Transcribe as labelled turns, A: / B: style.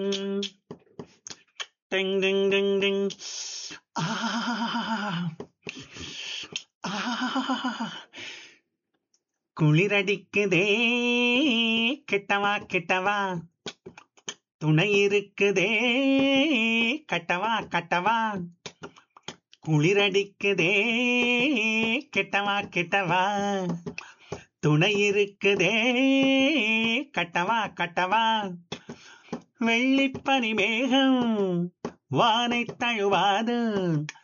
A: டிங் டிங் டிங் டிங் ஆ ஆ குளிரடிக்குதே கிட்டவா கிட்டவா துணை இருக்குதே கட்டவா கட்டவா குளிரடிக்குதே கிட்டவா கிட்டவா துணை இருக்குதே கட்டவா கட்டவா வெள்ளிப்பனி மேகம் வானை தழுவாது